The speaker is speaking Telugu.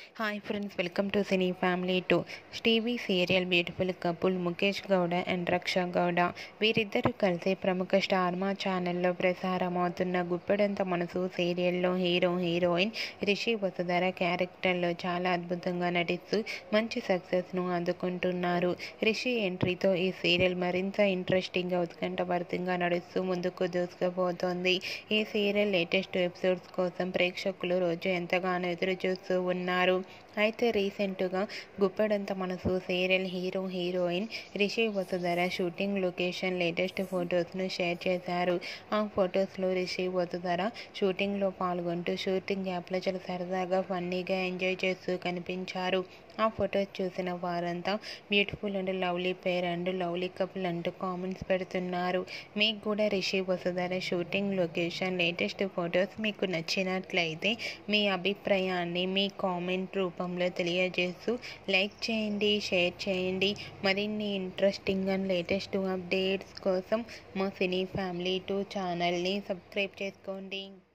hi friends welcome to cine family two TV serial beautiful couple Mukesh Gowda and Raksha Gowda వీరిద్దరూ కలిసి ప్రముఖ స్టార్ మా ఛానల్లో ప్రసారమవుతున్న గుప్పెడంత మనసు సీరియల్లో హీరో హీరోయిన్ రిషి వసుధర క్యారెక్టర్లో చాలా అద్భుతంగా నటిస్తూ మంచి సక్సెస్ను అందుకుంటున్నారు రిషి ఎంట్రీతో ఈ సీరియల్ మరింత ఇంట్రెస్టింగ్గా ఉత్కంఠభరితంగా నడుస్తూ ముందుకు దూసుకుపోతోంది ఈ సీరియల్ లేటెస్ట్ ఎపిసోడ్స్ కోసం ప్రేక్షకులు రోజు ఎంతగానో ఎదురు చూస్తూ ఉన్నారు అయితే రీసెంట్గా Guppedantha Manasu serial hero heroine Rishi Vasudhara shooting location latest ఫొటోస్ను షేర్ చేశారు ఆ ఫొటోస్లో రిషి వసుధర షూటింగ్లో పాల్గొంటూ షూటింగ్ యాప్లో చాలా సరదాగా ఫన్నీగా ఎంజాయ్ చేస్తూ కనిపించారు ఆ ఫొటోస్ చూసిన వారంతా beautiful and lovely pair and lovely couple అంటూ కామెంట్స్ పెడుతున్నారు మీకు కూడా Rishi Vasudhara shooting location latest photos మీకు నచ్చినట్లయితే మీ అభిప్రాయాన్ని మీ కామెంట్ రూపంలో తెలియజేస్తూ లైక్ చేయండి షేర్ చేయండి మరిన్ని ఇంట్రెస్టింగ్ అండ్ లేటెస్ట్ అప్డేట్స్ కోసం మా సినీ ఫ్యామిలీ టూ ఛానల్ని సబ్స్క్రైబ్ చేసుకోండి